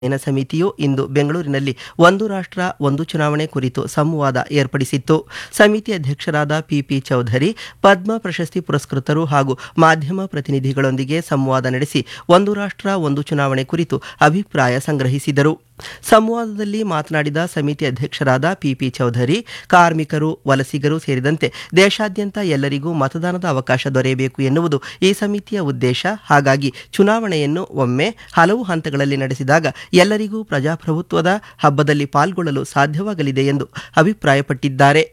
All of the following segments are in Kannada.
ನ ಸಮಿತಿಯು ಇಂದು ಬೆಂಗಳೂರಿನಲ್ಲಿ ಒಂದು ರಾಷ್ಟ್ರ ಒಂದು ಚುನಾವಣೆ ಕುರಿತು ಸಂವಾದ ಏರ್ಪಡಿಸಿತ್ತು ಸಮಿತಿ ಅಧ್ಯಕ್ಷರಾದ ಪಿಪಿ ಚೌಧರಿ ಪದ್ಮ ಪ್ರಶಸ್ತಿ ಪುರಸ್ಕೃತರು ಹಾಗೂ ಮಾಧ್ಯಮ ಪ್ರತಿನಿಧಿಗಳೊಂದಿಗೆ ಸಂವಾದ ನಡೆಸಿ ಒಂದು ರಾಷ್ಟ್ರ ಒಂದು ಚುನಾವಣೆ ಕುರಿತು ಅಭಿಪ್ರಾಯ ಸಂಗ್ರಹಿಸಿದರು ಸಂವಾದದಲ್ಲಿ ಮಾತನಾಡಿದ ಸಮಿತಿ ಅಧ್ಯಕ್ಷರಾದ ಪಿಪಿ ಚೌಧರಿ ಕಾರ್ಮಿಕರು ವಲಸಿಗರು ಸೇರಿದಂತೆ ದೇಶಾದ್ಯಂತ ಎಲ್ಲರಿಗೂ ಮತದಾನದ ಅವಕಾಶ ದೊರೆಯಬೇಕು ಎನ್ನುವುದು ಈ ಸಮಿತಿಯ ಉದ್ದೇಶ ಹಾಗಾಗಿ ಚುನಾವಣೆಯನ್ನು ಒಮ್ಮೆ ಹಲವು ಹಂತಗಳಲ್ಲಿ ನಡೆಸಿದಾಗ ಎಲ್ಲರಿಗೂ ಪ್ರಜಾಪ್ರಭುತ್ವದ ಹಬ್ಬದಲ್ಲಿ ಪಾಲ್ಗೊಳ್ಳಲು ಸಾಧ್ಯವಾಗಲಿದೆ ಎಂದು ಅಭಿಪ್ರಾಯಪಟ್ಟಿದ್ದಾರೆ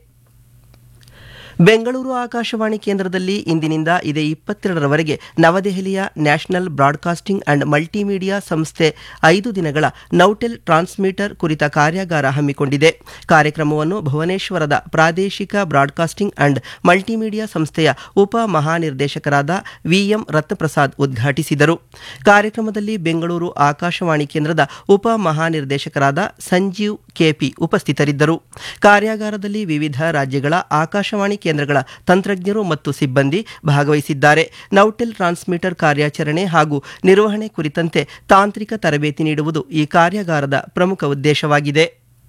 ಬೆಂಗಳೂರು ಆಕಾಶವಾಣಿ ಕೇಂದ್ರದಲ್ಲಿ ಇಂದಿನಿಂದ ಇದೇ ಇಪ್ಪತ್ತೆರಡರವರೆಗೆ ನವದೆಹಲಿಯ ನ್ಯಾಷನಲ್ ಬ್ರಾಡ್ಕಾಸ್ಟಿಂಗ್ ಅಂಡ್ ಮಲ್ಟಿಮೀಡಿಯಾ ಸಂಸ್ಥೆ ಐದು ದಿನಗಳ ನೌಟೆಲ್ ಟ್ರಾನ್ಸ್ಮಿಟರ್ ಕುರಿತ ಕಾರ್ಯಾಗಾರ ಹಮ್ಮಿಕೊಂಡಿದೆ ಕಾರ್ಯಕ್ರಮವನ್ನು ಭುವನೇಶ್ವರದ ಪ್ರಾದೇಶಿಕ ಬ್ರಾಡ್ಕಾಸ್ಟಿಂಗ್ ಅಂಡ್ ಮಲ್ಟಿಮೀಡಿಯಾ ಸಂಸ್ಥೆಯ ಉಪ ಮಹಾನಿರ್ದೇಶಕರಾದ ವಿಎಂ ರತ್ನಪ್ರಸಾದ್ ಉದ್ಘಾಟಿಸಿದರು ಕಾರ್ಯಕ್ರಮದಲ್ಲಿ ಬೆಂಗಳೂರು ಆಕಾಶವಾಣಿ ಕೇಂದ್ರದ ಉಪ ಮಹಾನಿರ್ದೇಶಕರಾದ ಸಂಜೀವ್ ಕೆಪಿ ಉಪಸ್ಥಿತರಿದ್ದರು ಕಾರ್ಯಾಗಾರದಲ್ಲಿ ವಿವಿಧ ರಾಜ್ಯಗಳ ಆಕಾಶವಾಣಿ ಕೇಂದ್ರಗಳ ತಂತ್ರಜ್ಞರು ಮತ್ತು ಸಿಬ್ಬಂದಿ ಭಾಗವಹಿಸಿದ್ದಾರೆ ನೌಟೆಲ್ ಟ್ರಾನ್ಸ್ಮಿಟರ್ ಕಾರ್ಯಾಚರಣೆ ಹಾಗೂ ನಿರ್ವಹಣೆ ಕುರಿತಂತೆ ತಾಂತ್ರಿಕ ತರಬೇತಿ ನೀಡುವುದು ಈ ಕಾರ್ಯಾಗಾರದ ಪ್ರಮುಖ ಉದ್ದೇಶವಾಗಿದೆ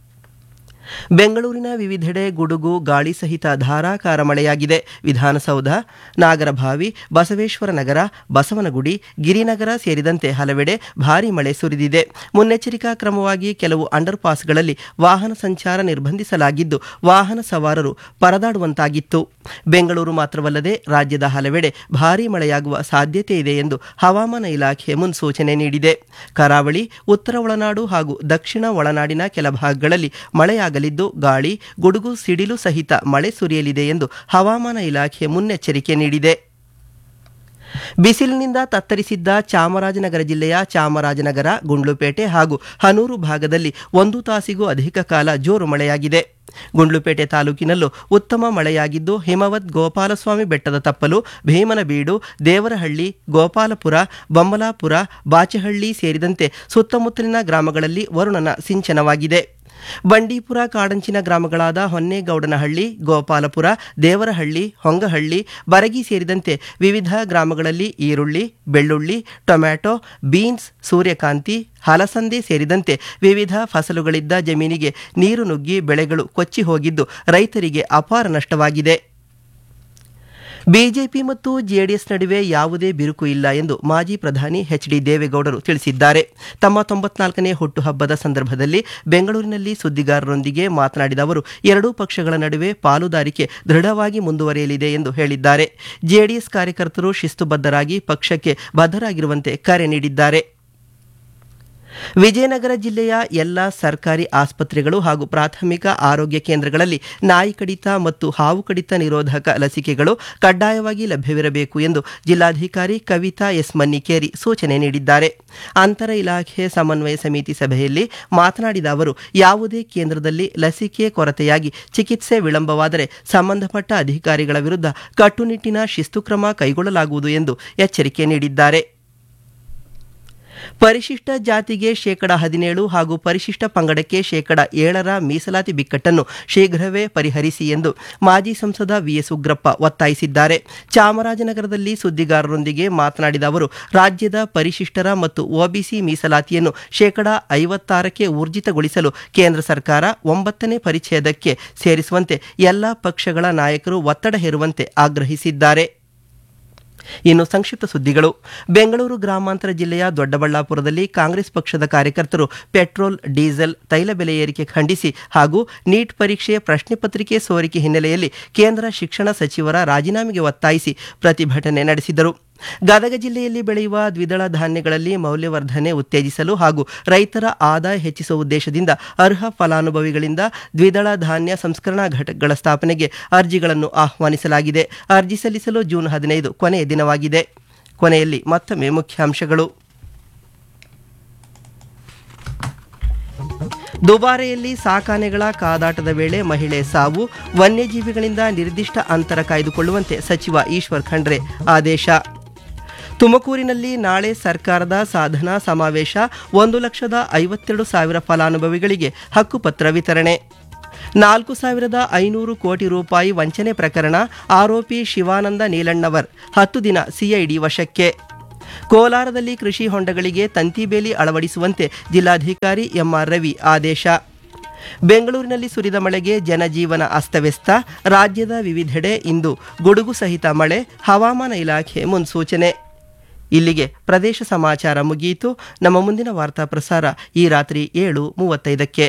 ಬೆಂಗಳೂರಿನ ವಿವಿಧೆಡೆ ಗುಡುಗು ಗಾಳಿ ಸಹಿತ ಧಾರಾಕಾರ ಮಳೆಯಾಗಿದೆ ವಿಧಾನಸೌಧ ನಾಗರಭಾವಿ ಬಸವೇಶ್ವರ ನಗರ ಬಸವನಗುಡಿ ಗಿರಿನಗರ ಸೇರಿದಂತೆ ಹಲವೆಡೆ ಭಾರೀ ಮಳೆ ಸುರಿದಿದೆ ಮುನ್ನೆಚ್ಚರಿಕಾ ಕ್ರಮವಾಗಿ ಕೆಲವು ಅಂಡರ್ ಪಾಸ್ಗಳಲ್ಲಿ ವಾಹನ ಸಂಚಾರ ನಿರ್ಬಂಧಿಸಲಾಗಿದ್ದು ವಾಹನ ಸವಾರರು ಪರದಾಡುವಂತಾಗಿತ್ತು ಬೆಂಗಳೂರು ಮಾತ್ರವಲ್ಲದೆ ರಾಜ್ಯದ ಹಲವೆಡೆ ಭಾರೀ ಮಳೆಯಾಗುವ ಸಾಧ್ಯತೆ ಇದೆ ಎಂದು ಹವಾಮಾನ ಇಲಾಖೆ ಮುನ್ಸೂಚನೆ ನೀಡಿದೆ ಕರಾವಳಿ ಉತ್ತರ ಒಳನಾಡು ಹಾಗೂ ದಕ್ಷಿಣ ಒಳನಾಡಿನ ಕೆಲ ಭಾಗಗಳಲ್ಲಿ ಮಳೆಯಾಗಲಿದ್ದು ಗಾಳಿ ಗುಡುಗು ಸಿಡಿಲು ಸಹಿತ ಮಳೆ ಸುರಿಯಲಿದೆ ಎಂದು ಹವಾಮಾನ ಇಲಾಖೆ ಮುನ್ನೆಚ್ಚರಿಕೆ ನೀಡಿದೆ ಬಿಸಿಲಿನಿಂದ ತತ್ತರಿಸಿದ್ದ ಚಾಮರಾಜನಗರ ಜಿಲ್ಲೆಯ ಚಾಮರಾಜನಗರ ಗುಂಡ್ಲುಪೇಟೆ ಹಾಗೂ ಹನೂರು ಭಾಗದಲ್ಲಿ ಒಂದು ತಾಸಿಗೂ ಅಧಿಕ ಕಾಲ ಜೋರು ಮಳೆಯಾಗಿದೆ ಗುಂಡ್ಲುಪೇಟೆ ತಾಲೂಕಿನಲ್ಲೂ ಉತ್ತಮ ಮಳೆಯಾಗಿದ್ದು ಹಿಮವದ್ ಗೋಪಾಲಸ್ವಾಮಿ ಬೆಟ್ಟದ ತಪ್ಪಲು ಭೀಮನಬೀಡು ದೇವರಹಳ್ಳಿ ಗೋಪಾಲಪುರ ಬೊಮ್ಮಲಾಪುರ ಬಾಚಹಳ್ಳಿ ಸೇರಿದಂತೆ ಸುತ್ತಮುತ್ತಲಿನ ಗ್ರಾಮಗಳಲ್ಲಿ ವರುಣನ ಸಿಂಚನವಾಗಿದೆ ಬಂಡೀಪುರ ಕಾಡಂಚಿನ ಗ್ರಾಮಗಳಾದ ಹೊನ್ನೇಗೌಡನಹಳ್ಳಿ ಗೋಪಾಲಪುರ ದೇವರಹಳ್ಳಿ ಹೊಂಗಹಳ್ಳಿ ಬರಗಿ ಸೇರಿದಂತೆ ವಿವಿಧ ಗ್ರಾಮಗಳಲ್ಲಿ ಈರುಳ್ಳಿ ಬೆಳ್ಳುಳ್ಳಿ ಟೊಮ್ಯಾಟೊ ಬೀನ್ಸ್ ಸೂರ್ಯಕಾಂತಿ ಹಲಸಂದೆ ಸೇರಿದಂತೆ ವಿವಿಧ ಫಸಲುಗಳಿದ್ದ ಜಮೀನಿಗೆ ನೀರು ನುಗ್ಗಿ ಬೆಳೆಗಳು ಕೊಚ್ಚಿ ಹೋಗಿದ್ದು ರೈತರಿಗೆ ಅಪಾರ ನಷ್ಟವಾಗಿದೆ ಬಿಜೆಪಿ ಮತ್ತು ಜೆಡಿಎಸ್ ನಡುವೆ ಯಾವುದೇ ಬಿರುಕು ಇಲ್ಲ ಎಂದು ಮಾಜಿ ಪ್ರಧಾನಿ ಎಚ್ ಡಿ ದೇವೇಗೌಡರು ತಿಳಿಸಿದ್ದಾರೆ ತಮ್ಮ ತೊಂಬತ್ನಾಲ್ಕನೇ ಹುಟ್ಟುಹಬ್ಬದ ಸಂದರ್ಭದಲ್ಲಿ ಬೆಂಗಳೂರಿನಲ್ಲಿ ಸುದ್ದಿಗಾರರೊಂದಿಗೆ ಮಾತನಾಡಿದ ಅವರು ಎರಡೂ ಪಕ್ಷಗಳ ನಡುವೆ ಪಾಲುದಾರಿಕೆ ದೃಢವಾಗಿ ಮುಂದುವರಿಯಲಿದೆ ಎಂದು ಹೇಳಿದ್ದಾರೆ ಜೆಡಿಎಸ್ ಕಾರ್ಯಕರ್ತರು ಶಿಸ್ತುಬದ್ಧರಾಗಿ ಪಕ್ಷಕ್ಕೆ ಬದ್ಧರಾಗಿರುವಂತೆ ಕರೆ ನೀಡಿದ್ದಾರೆ ವಿಜಯನಗರ ಜಿಲ್ಲೆಯ ಎಲ್ಲ ಸರ್ಕಾರಿ ಆಸ್ಪತ್ರೆಗಳು ಹಾಗೂ ಪ್ರಾಥಮಿಕ ಆರೋಗ್ಯ ಕೇಂದ್ರಗಳಲ್ಲಿ ನಾಯಿ ಕಡಿತ ಮತ್ತು ಹಾವು ಕಡಿತ ನಿರೋಧಕ ಲಸಿಕೆಗಳು ಕಡ್ಡಾಯವಾಗಿ ಲಭ್ಯವಿರಬೇಕು ಎಂದು ಜಿಲ್ಲಾಧಿಕಾರಿ ಕವಿತಾ ಎಸ್ ಮನ್ನಿಕೇರಿ ಸೂಚನೆ ನೀಡಿದ್ದಾರೆ ಅಂತರ ಇಲಾಖೆ ಸಮನ್ವಯ ಸಮಿತಿ ಸಭೆಯಲ್ಲಿ ಮಾತನಾಡಿದ ಅವರು ಯಾವುದೇ ಕೇಂದ್ರದಲ್ಲಿ ಲಸಿಕೆ ಕೊರತೆಯಾಗಿ ಚಿಕಿತ್ಸೆ ವಿಳಂಬವಾದರೆ ಸಂಬಂಧಪಟ್ಟ ಅಧಿಕಾರಿಗಳ ವಿರುದ್ಧ ಕಟ್ಟುನಿಟ್ಟಿನ ಶಿಸ್ತು ಕ್ರಮ ಕೈಗೊಳ್ಳಲಾಗುವುದು ಎಂದು ಎಚ್ಚರಿಕೆ ನೀಡಿದ್ದಾರೆ ಪರಿಶಿಷ್ಟ ಜಾತಿಗೆ ಶೇಕಡ ಹದಿನೇಳು ಹಾಗೂ ಪರಿಶಿಷ್ಟ ಪಂಗಡಕ್ಕೆ ಶೇಕಡ ಏಳರ ಮೀಸಲಾತಿ ಬಿಕ್ಕಟ್ಟನ್ನು ಶೀಘ್ರವೇ ಪರಿಹರಿಸಿ ಎಂದು ಮಾಜಿ ಸಂಸದ ವಿಎಸ್ ಉಗ್ರಪ್ಪ ಒತ್ತಾಯಿಸಿದ್ದಾರೆ ಚಾಮರಾಜನಗರದಲ್ಲಿ ಸುದ್ದಿಗಾರರೊಂದಿಗೆ ಮಾತನಾಡಿದ ಅವರು ರಾಜ್ಯದ ಪರಿಶಿಷ್ಟರ ಮತ್ತು ಒಬಿಸಿ ಮೀಸಲಾತಿಯನ್ನು ಶೇಕಡ ಐವತ್ತಾರಕ್ಕೆ ಊರ್ಜಿತಗೊಳಿಸಲು ಕೇಂದ್ರ ಸರ್ಕಾರ ಒಂಬತ್ತನೇ ಪರಿಚ್ಛೇದಕ್ಕೆ ಸೇರಿಸುವಂತೆ ಎಲ್ಲ ಪಕ್ಷಗಳ ನಾಯಕರು ಒತ್ತಡ ಹೇರುವಂತೆ ಆಗ್ರಹಿಸಿದ್ದಾರೆ ಇನ್ನು ಸಂಕ್ಷಿಪ್ತ ಸುದ್ದಿಗಳು ಬೆಂಗಳೂರು ಗ್ರಾಮಾಂತರ ಜಿಲ್ಲೆಯ ದೊಡ್ಡಬಳ್ಳಾಪುರದಲ್ಲಿ ಕಾಂಗ್ರೆಸ್ ಪಕ್ಷದ ಕಾರ್ಯಕರ್ತರು ಪೆಟ್ರೋಲ್ ಡೀಸೆಲ್ ತೈಲ ಬೆಲೆ ಏರಿಕೆ ಖಂಡಿಸಿ ಹಾಗೂ ನೀಟ್ ಪರೀಕ್ಷೆ ಪ್ರಶ್ನೆ ಪತ್ರಿಕೆ ಸೋರಿಕೆ ಹಿನ್ನೆಲೆಯಲ್ಲಿ ಕೇಂದ್ರ ಶಿಕ್ಷಣ ಸಚಿವರ ರಾಜೀನಾಮೆಗೆ ಒತ್ತಾಯಿಸಿ ಪ್ರತಿಭಟನೆ ನಡೆಸಿದರು ಗದಗ ಜಿಲ್ಲೆಯಲ್ಲಿ ಬೆಳೆಯುವ ದ್ವಿದಳ ಧಾನ್ಯಗಳಲ್ಲಿ ಮೌಲ್ಯವರ್ಧನೆ ಉತ್ತೇಜಿಸಲು ಹಾಗೂ ರೈತರ ಆದಾಯ ಹೆಚ್ಚಿಸುವ ಉದ್ದೇಶದಿಂದ ಅರ್ಹ ಫಲಾನುಭವಿಗಳಿಂದ ದ್ವಿದಳ ಧಾನ್ಯ ಸಂಸ್ಕರಣಾ ಘಟಕಗಳ ಸ್ಥಾಪನೆಗೆ ಅರ್ಜಿಗಳನ್ನು ಆಹ್ವಾನಿಸಲಾಗಿದೆ ಅರ್ಜಿ ಸಲ್ಲಿಸಲು ಜೂನ್ ಹದಿನೈದು ಕೊನೆಯ ದಿನವಾಗಿದೆ ಕೊನೆಯಲ್ಲಿ ಮತ್ತೊಮ್ಮೆ ಮುಖ್ಯಾಂಶಗಳು ದುಬಾರೆಯಲ್ಲಿ ಸಾಕಾನೆಗಳ ಕಾದಾಟದ ವೇಳೆ ಮಹಿಳೆ ಸಾವು ವನ್ಯಜೀವಿಗಳಿಂದ ನಿರ್ದಿಷ್ಟ ಅಂತರ ಕಾಯ್ದುಕೊಳ್ಳುವಂತೆ ಸಚಿವ ಈಶ್ವರ್ ಖಂಡ್ರೆ ಆದೇಶ ತುಮಕೂರಿನಲ್ಲಿ ನಾಳೆ ಸರ್ಕಾರದ ಸಾಧನಾ ಸಮಾವೇಶ ಒಂದು ಲಕ್ಷದ ಐವತ್ತೆರಡು ಸಾವಿರ ಫಲಾನುಭವಿಗಳಿಗೆ ಹಕ್ಕುಪತ್ರ ವಿತರಣೆ ನಾಲ್ಕು ಸಾವಿರದ ಐನೂರು ಕೋಟಿ ರೂಪಾಯಿ ವಂಚನೆ ಪ್ರಕರಣ ಆರೋಪಿ ಶಿವಾನಂದ ನೀಲಣ್ಣವರ್ ಹತ್ತು ದಿನ ಸಿಐಡಿ ವಶಕ್ಕೆ ಕೋಲಾರದಲ್ಲಿ ಕೃಷಿ ಹೊಂಡಗಳಿಗೆ ತಂತಿ ಬೇಲಿ ಅಳವಡಿಸುವಂತೆ ಜಿಲ್ಲಾಧಿಕಾರಿ ಎಂಆರ್ ರವಿ ಆದೇಶ ಬೆಂಗಳೂರಿನಲ್ಲಿ ಸುರಿದ ಮಳೆಗೆ ಜನಜೀವನ ಅಸ್ತವ್ಯಸ್ತ ರಾಜ್ಯದ ವಿವಿಧೆಡೆ ಇಂದು ಗುಡುಗು ಸಹಿತ ಮಳೆ ಹವಾಮಾನ ಇಲಾಖೆ ಮುನ್ಸೂಚನೆ ಇಲ್ಲಿಗೆ ಪ್ರದೇಶ ಸಮಾಚಾರ ಮುಗಿಯಿತು ನಮ್ಮ ಮುಂದಿನ ವಾರ್ತಾ ಪ್ರಸಾರ ಈ ರಾತ್ರಿ ಏಳು ಮೂವತ್ತೈದಕ್ಕೆ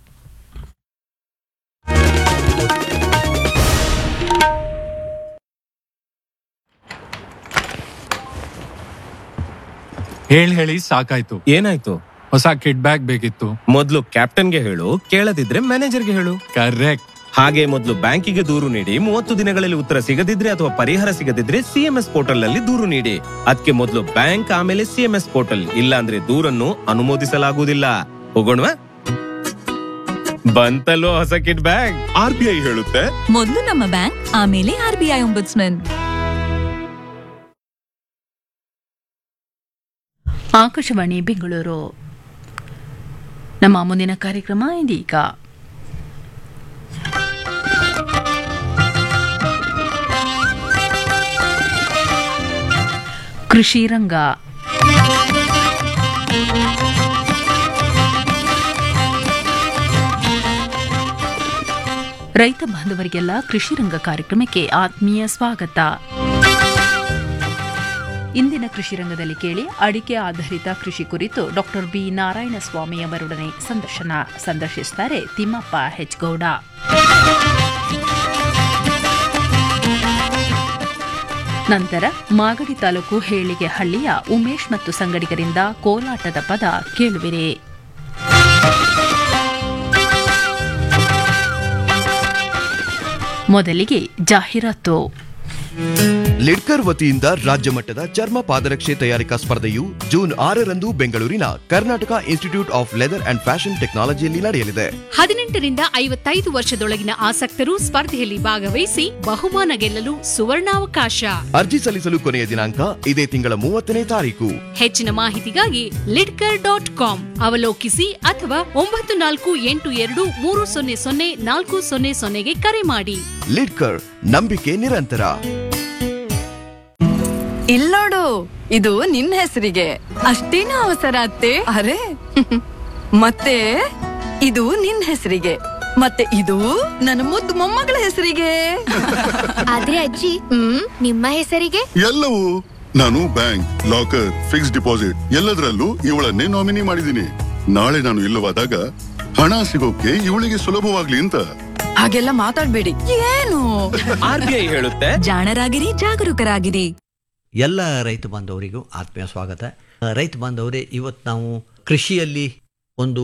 ಹೇಳ್ ಹೇಳಿ ಸಾಕಾಯ್ತು ಏನಾಯ್ತು ಹೊಸ ಕಿಡ್ ಬ್ಯಾಗ್ ಬೇಕಿತ್ತು ಮೊದ್ಲು ಕ್ಯಾಪ್ಟನ್ಗೆ ಹೇಳು ಕೇಳದಿದ್ರೆ ಮ್ಯಾನೇಜರ್ಗೆ ಹೇಳು ಕರೆಕ್ಟ್ ಹಾಗೆ ಮೊದಲು ಬ್ಯಾಂಕಿಗೆ ದೂರು ನೀಡಿ ಮೂವತ್ತು ದಿನಗಳಲ್ಲಿ ಉತ್ತರ ಸಿಗದಿದ್ರೆ ಅಥವಾ ಪರಿಹಾರ ಸಿಗದಿದ್ರೆ ಸಿಎಂಎಸ್ ಪೋರ್ಟಲ್ ನಲ್ಲಿ ದೂರು ನೀಡಿ ಅದಕ್ಕೆ ಮೊದಲು ಬ್ಯಾಂಕ್ ಆಮೇಲೆ ಸಿಎಂಎಸ್ ಪೋರ್ಟಲ್ ಇಲ್ಲ ಅಂದ್ರೆ ದೂರನ್ನು ಅನುಮೋದಿಸಲಾಗುವುದಿಲ್ಲ ಹೋಗೋಣವಾ ಬಂತಲ್ಲೋ ಹೊಸ ಕಿಡ್ ಬ್ಯಾಗ್ ಆರ್ ಬಿ ಐ ಹೇಳುತ್ತೆ ಮೊದಲು ನಮ್ಮ ಬ್ಯಾಂಕ್ ಆಮೇಲೆ R B I ombudsman Akashvani Bengaluru ನಮ್ಮ ಮುಂದಿನ ಕಾರ್ಯಕ್ರಮ ಇದೀಗ ಕೃಷಿ ರಂಗ ರೈತ ಬಾಂಧವರಿಗೆಲ್ಲ ಕೃಷಿ ರಂಗ ಕಾರ್ಯಕ್ರಮಕ್ಕೆ ಆತ್ಮೀಯ ಸ್ವಾಗತ ಇಂದಿನ ಕೃಷಿ ರಂಗದಲ್ಲಿ ಕೇಳಿ ಅಡಿಕೆ ಆಧಾರಿತ ಕೃಷಿ ಕುರಿತು ಡಾಕ್ಟರ್ ಬಿ ನಾರಾಯಣಸ್ವಾಮಿ ಅವರೊಡನೆ ಸಂದರ್ಶನ ಸಂದರ್ಶಿಸುತ್ತಾರೆ ತಿಮ್ಮಪ್ಪ ಹೆಚ್ಗೌಡ ನಂತರ ಮಾಗಡಿ ತಾಲೂಕು ಹೇಳಿಗೆ ಹಳ್ಳಿಯ ಉಮೇಶ್ ಮತ್ತು ಸಂಗಡಿಗರಿಂದ ಕೋಲಾಟದ ಪದ ಕೇಳುವಿರಿ ಮೊದಲಿಗೆ ಜಾಹೀರಾತು ಲಿಡ್ಕರ್ ವತಿಯಿಂದ ರಾಜ್ಯ ಮಟ್ಟದ ಚರ್ಮ ಪಾದರಕ್ಷೆ ತಯಾರಿಕಾ ಸ್ಪರ್ಧೆಯು ಜೂನ್ ಆರರಂದು ಬೆಂಗಳೂರಿನ Karnataka institute of leather and fashion ಟೆಕ್ನಾಲಜಿಯಲ್ಲಿ ನಡೆಯಲಿದೆ ಹದಿನೆಂಟರಿಂದ ಐವತ್ತೈದು ವರ್ಷದೊಳಗಿನ ಆಸಕ್ತರು ಸ್ಪರ್ಧೆಯಲ್ಲಿ ಭಾಗವಹಿಸಿ ಬಹುಮಾನ ಗೆಲ್ಲಲು ಸುವರ್ಣಾವಕಾಶ ಅರ್ಜಿ ಸಲ್ಲಿಸಲು ಕೊನೆಯ ದಿನಾಂಕ ಇದೇ ತಿಂಗಳ ಮೂವತ್ತನೇ ತಾರೀಕು ಹೆಚ್ಚಿನ ಮಾಹಿತಿಗಾಗಿ ಲಿಡ್ಕರ್ ಡಾಟ್ ಕಾಮ್ ಅವಲೋಕಿಸಿ ಅಥವಾ ಒಂಬತ್ತು ನಾಲ್ಕು ಎಂಟು ಎರಡು ಮೂರು ಸೊನ್ನೆ ಸೊನ್ನೆ ನಾಲ್ಕು ಸೊನ್ನೆ ಸೊನ್ನೆಗೆ ಕರೆ ಮಾಡಿ ಲಿಡ್ಕರ್ ನಂಬಿಕೆ ನಿರಂತರ ಇಲ್ಲೋಡು ಇದು ನಿನ್ನ ಹೆಸರಿಗೆ ಅಷ್ಟೇನು ಅವಸರ ಅತ್ತೆ ಅರೆ ಮತ್ತೆ ಇದು ನಿನ್ನ ಹೆಸರಿಗೆ ಮತ್ತೆ ಇದು ನನ್ನ ಮುದ್ದು ಮೊಮ್ಮಗಳ ಹೆಸರಿಗೆ ಆದ್ರೆ ಅಜ್ಜಿ ಹ್ಮ್ ನಿಮ್ಮ ಹೆಸರಿಗೆ ಎಲ್ಲವೂ ನಾನು ಬ್ಯಾಂಕ್ ಲಾಕರ್ ಫಿಕ್ಸ್ ಡಿಪಾಸಿಟ್ ಎಲ್ಲದರಲ್ಲೂ ಇವಳನ್ನೇ ನಾಮಿನಿ ಮಾಡಿದ್ದೀನಿ ನಾಳೆ ನಾನು ಇಲ್ಲವಾದಾಗ ಹಣ ಸಿಗೋಕೆ ಇವಳಿಗೆ ಸುಲಭವಾಗ್ಲಿ ಅಂತ ಹಾಗೆಲ್ಲ ಮಾತಾಡ್ಬೇಡಿ ಏನು ಆರ್ ಬಿ ಐ ಹೇಳುತ್ತೆ ಜಾಣರಾಗಿರಿ ಜಾಗರೂಕರಾಗಿರಿ ಎಲ್ಲ ರೈತ ಬಾಂಧವರಿಗೂ ಆತ್ಮೀಯ ಸ್ವಾಗತ ಆ, ರೈತ ಬಾಂಧವರೇ ಇವತ್ತು ನಾವು ಕೃಷಿಯಲ್ಲಿ ಒಂದು